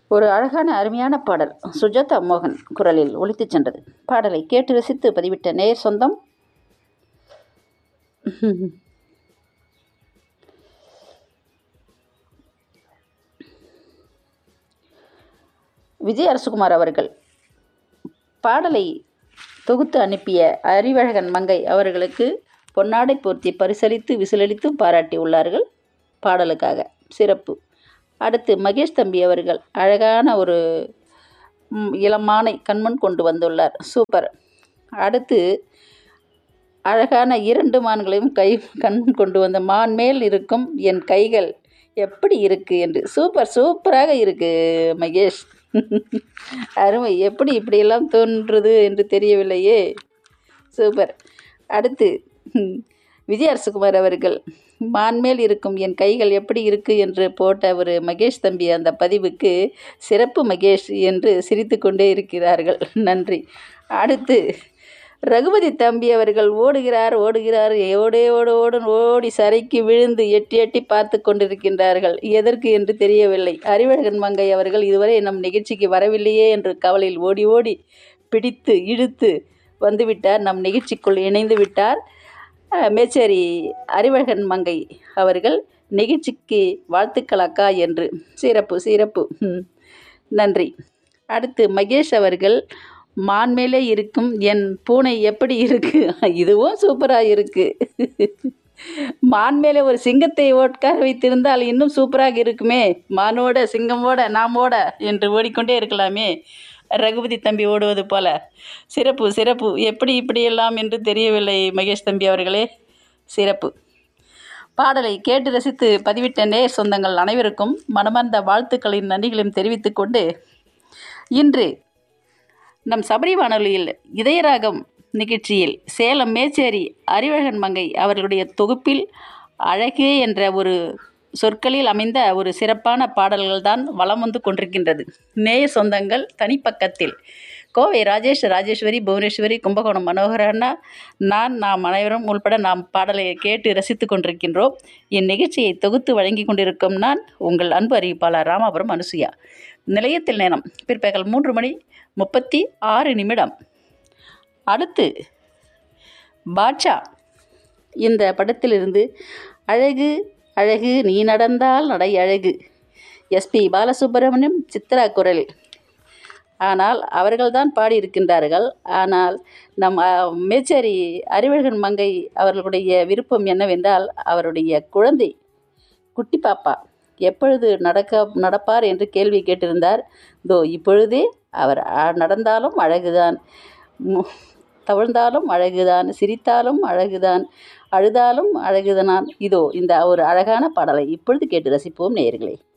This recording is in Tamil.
ஒரு அழகான அருமையான பாடல் சுஜாதா மோகன் குரலில் ஒலித்துச் சென்றது பாடலை கேட்டு ரசித்து பதிவிட்ட நேர் சொந்தம் விஜய் அரசுகுமார் அவர்கள் பாடலை தொகுத்து அனுப்பிய அறிவழகன் மங்கை அவர்களுக்கு பொன்னாடை போர்த்தி பரிசளித்து விசிலளித்து பாராட்டியுள்ளார்கள் பாடலுக்காக சிறப்பு அடுத்து மகேஷ் தம்பி அவர்கள் அழகான ஒரு ம், இளமானை கண்முன் கொண்டு வந்துள்ளார் சூப்பர் அடுத்து அழகான இரண்டு மான்களையும் கை கண்முன் கொண்டு வந்த மான் மேல் இருக்கும் என் கைகள் எப்படி இருக்கு என்று சூப்பர் சூப்பராக இருக்கு மகேஷ் அருமை எப்படி இப்படியெல்லாம் தோன்றுறது என்று தெரியவில்லையே சூப்பர் அடுத்து ம், விஜய் அரசுகுமார் அவர்கள் மான்மேல் இருக்கும் என் கைகள் எப்படி இருக்கு என்று போட்ட ஒரு மகேஷ் தம்பி அந்த பதிவுக்கு சிறப்பு மகேஷ் என்று சிரித்து கொண்டே இருக்கிறார்கள் நன்றி அடுத்து ரகுபதி தம்பி அவர்கள் ஓடுகிறார் ஓடுகிறார் ஓடே ஓடு ஓடு ஓடி சரைக்கு விழுந்து எட்டி எட்டி பார்த்து கொண்டிருக்கின்றார்கள் எதற்கு என்று தெரியவில்லை அறிவழகன் மங்கை அவர்கள் இதுவரை நம் நிகழ்ச்சிக்கு வரவில்லையே என்று கவலையில் ஓடி ஓடி பிடித்து இழுத்து வந்துவிட்டார் நம் நிகழ்ச்சிக்குள் இணைந்து விட்டார் அஹ், மேச்சேரி அறிவழகன் மங்கை அவர்கள் நிகழ்ச்சிக்கு வாழ்த்துக்கள் அக்கா என்று சிறப்பு சிறப்பு ம், நன்றி அடுத்து மகேஷ் அவர்கள் மான் மேலே இருக்கும் என் பூனை எப்படி இருக்கு இதுவும் சூப்பராக இருக்கு மான் மேலே ஒரு சிங்கத்தை உட்கார வைத்திருந்தால் இன்னும் சூப்பராக இருக்குமே மானோட சிங்கமோட நாமோட என்று ஓடிக்கொண்டே இருக்கலாமே ரகுபதி தம்பி ஓடுவது போல சிறப்பு சிறப்பு எப்படி இப்படியெல்லாம் என்று தெரியவில்லை மகேஷ் தம்பி அவர்களே சிறப்பு பாடலை கேட்டு ரசித்து பதிவிட்ட நேர் சொந்தங்கள் அனைவருக்கும் மனமார்ந்த வாழ்த்துக்களின் நன்றிகளையும் தெரிவித்துக் கொண்டு இன்று நம் சபரி வானொலியில் இதயராகம் நிகழ்ச்சியில் சேலம் மேச்சேரி அறிவழகன் மங்கை அவர்களுடைய தொகுப்பில் அழகே என்ற ஒரு சொற்களில் அமைந்த ஒரு சிறப்பான பாடல்கள் தான் வலம் வந்து கொண்டிருக்கின்றது நேய சொந்தங்கள் தனிப்பக்கத்தில் கோவை ராஜேஷ் ராஜேஸ்வரி புவனேஸ்வரி கும்பகோணம் மனோகரண்ணா நான் நாம் அனைவரும் உள்பட நாம் பாடலை கேட்டு ரசித்து கொண்டிருக்கின்றோம் இந்நிகழ்ச்சியை தொகுத்து வழங்கி கொண்டிருக்கும் நான் உங்கள் அன்பு அறிவிப்பாளர் ராமாபுரம் அனுசுயா நிலையத்தில் நேரம் பிற்பகல் மூன்று மணி முப்பத்தி ஆறு நிமிடம் அடுத்து பாட்ஷா இந்த படத்திலிருந்து அழகு அழகு நீ நடந்தால் நடை அழகு எஸ்பி பாலசுப்ரமணியம் சித்ரா குரல் ஆனால் அவர்கள்தான் பாடியிருக்கின்றார்கள் ஆனால் நம் அ, மேச்சேரி அறிவழகன் மங்கை அவர்களுடைய விருப்பம் என்னவென்றால் அவருடைய குழந்தை குட்டி பாப்பா எப்பொழுது நடக்க நடப்பார் என்று கேள்வி கேட்டிருந்தார் தோ இப்பொழுதே அவர் அ- நடந்தாலும் அழகுதான் மு- தவழ்ந்தாலும் அழகுதான் சிரித்தாலும் அழகுதான் அழுதாலும் அழகுதான் இதோ இந்த ஒரு அழகான பாடலை இப்பொழுது கேட்டு ரசிப்போம் நேயர்களே